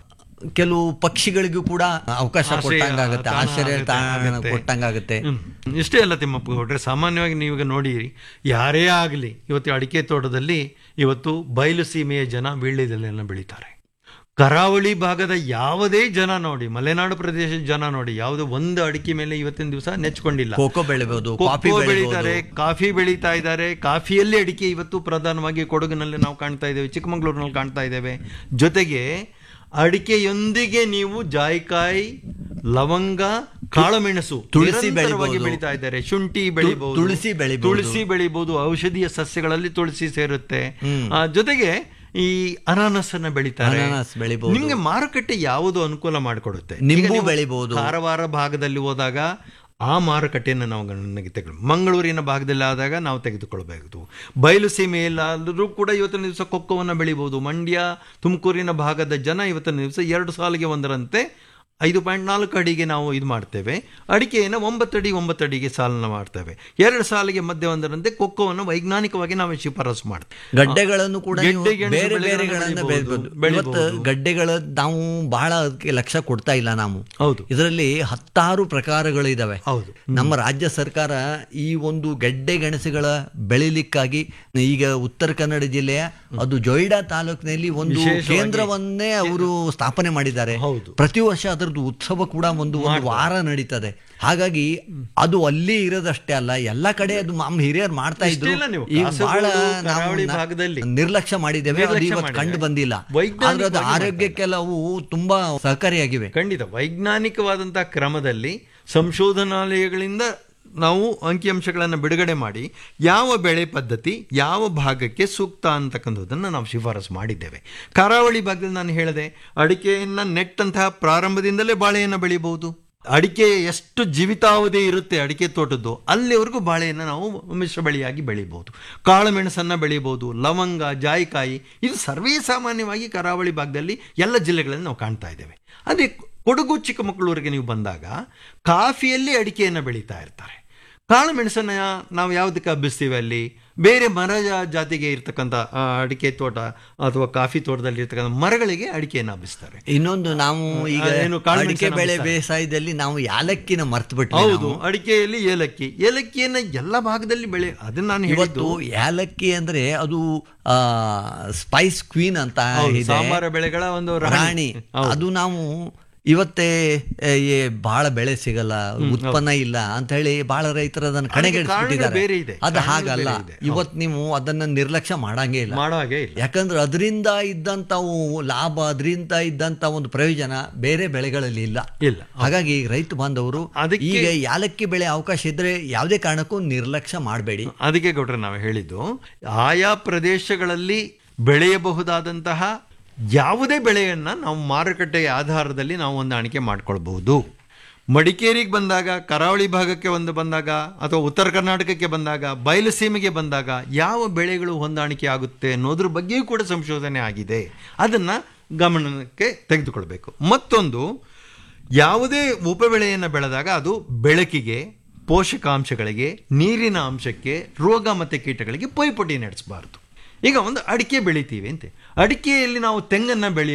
ಕೆಲವು ಪಕ್ಷಿಗಳಿಗೂ ಕೂಡ ಅವಕಾಶ ಆಶ್ರಯ, ಕೊಟ್ಟಂಗಾಗತ್ತೆ ತಾಣ ಆಶ್ರಯ ಆಗುತ್ತೆ, ತಾಣ ಆಗುತ್ತೆ. ಕೊಟ್ಟಂಗಾಗತ್ತೆ ಹ್ಮ್. ಇಷ್ಟೇ ಅಲ್ಲ ತಿಮ್ಮಪ್ಪ ಗೌಡ್ರೆ ಸಾಮಾನ್ಯವಾಗಿ ನೀವೀಗ ನೋಡಿ ಯಾರೇ ಆಗಲಿ ಇವತ್ತು ಅಡಿಕೆ ತೋಟದಲ್ಲಿ ಇವತ್ತು ಬಯಲು ಸೀಮೆಯ ಜನ ವೀಳ್ಯದೆಲೆಯನ್ನು ಬೆಳೀತಾರೆ ಕರಾವಳಿ ಭಾಗದ ಯಾವುದೇ ಜನ ನೋಡಿ ಮಲೆನಾಡು ಪ್ರದೇಶದ ಜನ ನೋಡಿ ಯಾವುದೇ ಒಂದು ಅಡಿಕೆ ಮೇಲೆ ಇವತ್ತಿನ ದಿವಸ ನೆಚ್ಕೊಂಡಿಲ್ಲ ಕೋಕೋ ಬೆಳಿಬಹುದು ಕೊಕ್ಕೋ ಕಾಫಿ ಬೆಳೀತಾರೆ ಬೆಳಿಬಹುದು ಕಾಫಿ ಬೆಳೀತಾ ಇದ್ದಾರೆ ಕಾಫಿಯಲ್ಲಿ ಅಡಿಕೆ ಇವತ್ತು ಪ್ರಧಾನವಾಗಿ ಕೊಡಗಿನಲ್ಲಿ ನಾವು ಕಾಣ್ತಾ ಇದ್ದೇವೆ ಚಿಕ್ಕಮಗಳೂರಿನಲ್ಲಿ ಕಾಣ್ತಾ ಇದ್ದೇವೆ ಜೊತೆಗೆ ಅಡಿಕೆಯೊಂದಿಗೆ ನೀವು ಜಾಯಿಕಾಯಿ ಲವಂಗ ಕಾಳುಮೆಣಸು ತುಳಸಿ ನಿರಂತರವಾಗಿ ಬೆಳಿಬೋದು. ಬೆಳೀತಾ ಇದ್ದಾರೆ ಶುಂಠಿ ಬೆಳಿಬಹುದು ತುಳಸಿ ಬೆಳಿಬೋದು. ತುಳಸಿ ಬೆಳಿಬಹುದು ಔಷಧೀಯ ಸಸ್ಯಗಳಲ್ಲಿ ತುಳಸಿ ಸೇರುತ್ತೆ ಆ, ಜೊತೆಗೆ ಈ ಅನಾನಸನ್ನ ಬೆಳಿತಾರೆ ಅನಾನಸ್ ಬೆಳಿಬೋದು. ನಿಮ್ಗೆ ಮಾರುಕಟ್ಟೆ ಯಾವುದು ಅನುಕೂಲ ಮಾಡಿಕೊಡುತ್ತೆ ಈಗ ನಿಂಬು ನೀವು ಬೆಳಿಬೋದು. ಕಾರವಾರ ಭಾಗದಲ್ಲಿ ಹೋದಾಗ ಆ ಮಾರುಕಟ್ಟೆಯನ್ನು ನಾವು ಗಣನೆಗೆ ತೆಗೆದು ಮಂಗಳೂರಿನ ಭಾಗದಲ್ಲಿ ಆದಾಗ ನಾವು ತೆಗೆದುಕೊಳ್ಬೇಕು ಬಯಲು ಸೀಮೆಯಲ್ಲಾದರೂ ಕೂಡ ಇವತ್ತಿನ ದಿವಸ ಕೊಕ್ಕವನ್ನು ಬೆಳಿಬಹುದು ಮಂಡ್ಯ ತುಮಕೂರಿನ ಭಾಗದ ಜನ ಇವತ್ತಿನ ದಿವಸ ಎರಡು ಸಾಲಿಗೆ ಒಂದರಂತೆ ಐದು ಪಾಯಿಂಟ್ ನಾಲ್ಕು ಅಡಿಗೆ ನಾವು ಇದು ಮಾಡ್ತೇವೆ ಅಡಿಕೆಯನ್ನು ಒಂಬತ್ತು ಅಡಿ ಒಂಬತ್ತು ಅಡಿಗೆ ಸಾಲನ್ನು ಮಾಡ್ತೇವೆ ಎರಡು ಸಾಲಿಗೆ ಮಧ್ಯ ಒಂದರಂತೆ ಕೊಕ್ಕವನ್ನು ವೈಜ್ಞಾನಿಕವಾಗಿ ನಾವು ಶಿಫಾರಸು ಮಾಡ್ತೇವೆ ಗಡ್ಡೆಗಳನ್ನು ಕೂಡ ನೀವು ಗೆಡ್ಡೆ ಗೆಣಸು ಬೇರೆ ಬೆಳೆಗಳನ್ನು ಬೇರೆಗಳನ್ನ ಬೆಳಿಬೋದು, ಬೆಳೆಬಹುದು ಇವತ್ತು ಬೆಳಿಬೋದು. ಗಡ್ಡೆಗಳ ನಾವು ಬಹಳ ಅದಕ್ಕೆ ಲಕ್ಷ್ಯ ಕೊಡ್ತಾ ಇಲ್ಲ ನಾವು ಹೌದು ಇದರಲ್ಲಿ ಹತ್ತಾರು ಪ್ರಕಾರಗಳು ಇದಾವೆ ಹೌದು ನಮ್ಮ ರಾಜ್ಯ ಸರ್ಕಾರ ಈ ಒಂದು ಗೆಡ್ಡೆ ಗೆಣಸುಗಳ ಬೆಳಿಲಿಕ್ಕಾಗಿ ಈಗ ಉತ್ತರ ಕನ್ನಡ ಜಿಲ್ಲೆಯ ಅದು ಜೊಯ್ಡಾ ತಾಲೂಕಿನಲ್ಲಿ ಒಂದು ವಿಶೇಷವಾಗಿ ಕೇಂದ್ರವನ್ನೇ ಅವರು ಸ್ಥಾಪನೆ ಮಾಡಿದ್ದಾರೆ ಹೌದು. ಪ್ರತಿ ವರ್ಷ ಅದರದ್ದು ಉತ್ಸವ ಕೂಡ ಒಂದು ಒಂದು ವಾರ ನಡೀತದೆ ಹಾಗಾಗಿ ಅದು ಅಲ್ಲಿ ಇರೋದಷ್ಟೇ ಅಲ್ಲ ಎಲ್ಲ ಕಡೆ ಅದು ನಮ್ಮ ಹಿರಿಯರು ಮಾಡ್ತಾ ಇದ್ರು ಇಷ್ಟೆಲ್ಲ ನೀವು ಈಗ ಬಹಳ ಕಾಸರಗೋಡು, ನಾವು ಕರಾವಳಿ ನ- ಭಾಗದಲ್ಲಿ ನಿರ್ಲಕ್ಷ್ಯ ಮಾಡಿದ್ದೇವೆ ಅದು ನಿರ್ಲಕ್ಷ್ಯ ಇವತ್ತು ಮಾಡಿದ್ದೇವೆ. ಕಂಡು ಬಂದಿಲ್ಲ ವೈಜ್ಞಾನಿಕವಾಗಿ ಆದ್ರೆ ಅದು ಆರೋಗ್ಯಕ್ಕೆಲ್ಲ ಅವು ತುಂಬಾ ಸಹಕಾರಿಯಾಗಿವೆ ಖಂಡಿತ ವೈಜ್ಞಾನಿಕವಾದಂತಹ ಕ್ರಮದಲ್ಲಿ ಸಂಶೋಧನಾಲಯಗಳಿಂದ ನಾವು ಅಂಕಿಅಂಶಗಳನ್ನು ಬಿಡುಗಡೆ ಮಾಡಿ ಯಾವ ಬೆಳೆ ಪದ್ಧತಿ ಯಾವ ಭಾಗಕ್ಕೆ ಸೂಕ್ತ ಅಂತಕ್ಕಂಥದ್ದನ್ನು ನಾವು ಶಿಫಾರಸು ಮಾಡಿದ್ದೇವೆ ಕರಾವಳಿ ಭಾಗದಲ್ಲಿ ನಾನು ಹೇಳಿದೆ ಅಡಿಕೆಯನ್ನು ನೆಟ್ಟಂತಹ ಪ್ರಾರಂಭದಿಂದಲೇ ಬಾಳೆಯನ್ನು ಬೆಳಿಬಹುದು ಅಡಿಕೆ ಎಷ್ಟು ಜೀವಿತಾವಧಿ ಇರುತ್ತೆ ಅಡಿಕೆ ತೋಟದ್ದು ಅಲ್ಲಿವರೆಗೂ ಬಾಳೆಯನ್ನು ನಾವು ಮಿಶ್ರ ಬೆಳೆಯಾಗಿ ಬೆಳಿಬಹುದು ಕಾಳುಮೆಣಸನ್ನು ಬೆಳಿಬಹುದು ಲವಂಗ ಜಾಯಿಕಾಯಿ ಇದು ಸರ್ವೇ ಸಾಮಾನ್ಯವಾಗಿ ಕರಾವಳಿ ಭಾಗದಲ್ಲಿ ಎಲ್ಲ ಜಿಲ್ಲೆಗಳಲ್ಲಿ ನಾವು ಕಾಣ್ತಾ ಇದ್ದೇವೆ ಅದೇ ಕೊಡಗು ಚಿಕ್ಕಮಗಳೂರಿಗೆ ನೀವು ಬಂದಾಗ ಕಾಫಿಯಲ್ಲಿ ಅಡಿಕೆಯನ್ನು ಬೆಳೀತಾ ಇರ್ತಾರೆ ಕಾಳು ಮೆಣಸನ್ನ ನಾವು ಯಾವುದಕ್ಕೆ ಹಬ್ಬಿಸ್ತೀವಿ ಅಲ್ಲಿ ಬೇರೆ ಮರ ಜಾ- ಜಾತಿಗೆ ಇರ್ತಕ್ಕಂಥ ಆ, ಅಡಿಕೆ ತೋಟ ಅಥವಾ ಕಾಫಿ ತೋಟದಲ್ಲಿ ಇರ್ತಕ್ಕಂಥ ಮರಗಳಿಗೆ ಅಡಿಕೆಯನ್ನು ಹಬ್ಬಿಸ್ತಾರೆ ಇನ್ನೊಂದು ನಾವು ಈಗ ಆ, ಏನು ಕಾಳು ಅಡಿಕೆ ಮೆಣಸನ್ನ ಬೆಳೆ ಬೆಳೆಸ್ತಾರೆ. ಬೇಸಾಯದಲ್ಲಿ ನಾವು ಯಾಲಕ್ಕಿನ ಮರ್ತು ಬಿಟ್ವಿ ಹೌದು ಅಡಿಕೆಯಲ್ಲಿ ಏಲಕ್ಕಿ ಏಲಕ್ಕಿಯನ್ನ ಎಲ್ಲ ಭಾಗದಲ್ಲಿ ಬೆಳೆ ಅದನ್ನ ನಾನು ಇವತ್ತು ಹೇಳಿದ್ದು ಯಾಲಕ್ಕಿ ಅಂದ್ರೆ ಅದು ಸ್ಪೈಸ್ ಕ್ವೀನ್ ಅಂತ ಹೌದು, ಇದೆ. ಸಾಂಬಾರ ಬೆಳೆಗಳ ಒಂದು ರಾಣಿ. ರಾಣಿ ಹೌದು. ಅದು ನಾವು ಇವತ್ತೇ ಏ, ಏ, ಬಹಳ ಬೆಳೆ ಸಿಗಲ್ಲ ಉತ್ಪನ್ನ ಇಲ್ಲ ಅಂತ ಹೇಳಿ ಬಹಳ ರೈತರು ಅದನ್ನು ಅದಕ್ಕೆ ಕಡೆಗಣಿಸ್ಬಿಟ್ಟಿದ್ದಾರೆ ಕಾರಣಗಳು ಬೇರೆ ಇದೆ. ಅದು ಕಾರಣಗಳು ಹಾಗಲ್ಲ ಬೇರೆ ಇದೆ. ಇವತ್ತು ನೀವು ಅದನ್ನ ನಿರ್ಲಕ್ಷ್ಯ ಮಾಡಂಗೇ ಇಲ್ಲ ಮಾಡೋ ಹಾಗೆ ಇಲ್ಲ ಯಾಕಂದ್ರೆ ಅದರಿಂದ ಇದ್ದಂಥವು ಲಾಭ ಅದರಿಂದ ಇದ್ದಂತ ಒಂದು ಪ್ರಯೋಜನ ಬೇರೆ ಬೆಳೆಗಳಲ್ಲಿ ಇಲ್ಲ ಇಲ್ಲ ಹಾಗಾಗಿ ರೈತ ಬಾಂಧವರು ಅದಕ್ಕೆ- ಈಗ ಯಾಲಕ್ಕಿ ಬೆಳೆ ಅವಕಾಶ ಇದ್ರೆ ಯಾವುದೇ ಕಾರಣಕ್ಕೂ ನಿರ್ಲಕ್ಷ್ಯ ಮಾಡಬೇಡಿ ಅದಕ್ಕೆ ಗೌಡ್ರೆ ನಾವು ಹೇಳಿದ್ದು ಆಯಾ ಪ್ರದೇಶಗಳಲ್ಲಿ ಬೆಳೆಯಬಹುದಾದಂತಹ ಯಾವುದೇ ಬೆಳೆಯನ್ನು ನಾವು ಮಾರುಕಟ್ಟೆಯ ಆಧಾರದಲ್ಲಿ ನಾವು ಹೊಂದಾಣಿಕೆ ಮಾಡ್ಕೊಳ್ಬಹುದು ಮಡಿಕೇರಿಗೆ ಬಂದಾಗ ಕರಾವಳಿ ಭಾಗಕ್ಕೆ ಒಂದು ಬಂದಾಗ ಅಥವಾ ಉತ್ತರ ಕರ್ನಾಟಕಕ್ಕೆ ಬಂದಾಗ ಬಯಲು ಸೀಮೆಗೆ ಬಂದಾಗ ಯಾವ ಬೆಳೆಗಳು ಹೊಂದಾಣಿಕೆ ಆಗುತ್ತೆ ಅನ್ನೋದ್ರ ಬಗ್ಗೆಯೂ ಕೂಡ ಸಂಶೋಧನೆ ಆಗಿದೆ ಅದನ್ನು ಗಮನಕ್ಕೆ ತೆಗೆದುಕೊಳ್ಬೇಕು ಮತ್ತೊಂದು ಯಾವುದೇ ಉಪಬೆಳೆಯನ್ನು ಬೆಳೆದಾಗ ಅದು ಬೆಳಕಿಗೆ ಪೋಷಕಾಂಶಗಳಿಗೆ ನೀರಿನ ಅಂಶಕ್ಕೆ ರೋಗ ಮತ್ತು ಕೀಟಗಳಿಗೆ ಪೈಪೋಟಿ ನಡೆಸಬಾರ್ದು ಈಗ ಒಂದು ಅಡಿಕೆ ಬೆಳಿತೀವಿ ಅಂತೆ ಅಡಿಕೆಯಲ್ಲಿ ನಾವು ತೆಂಗನ್ನು ಬೆಳೆಯ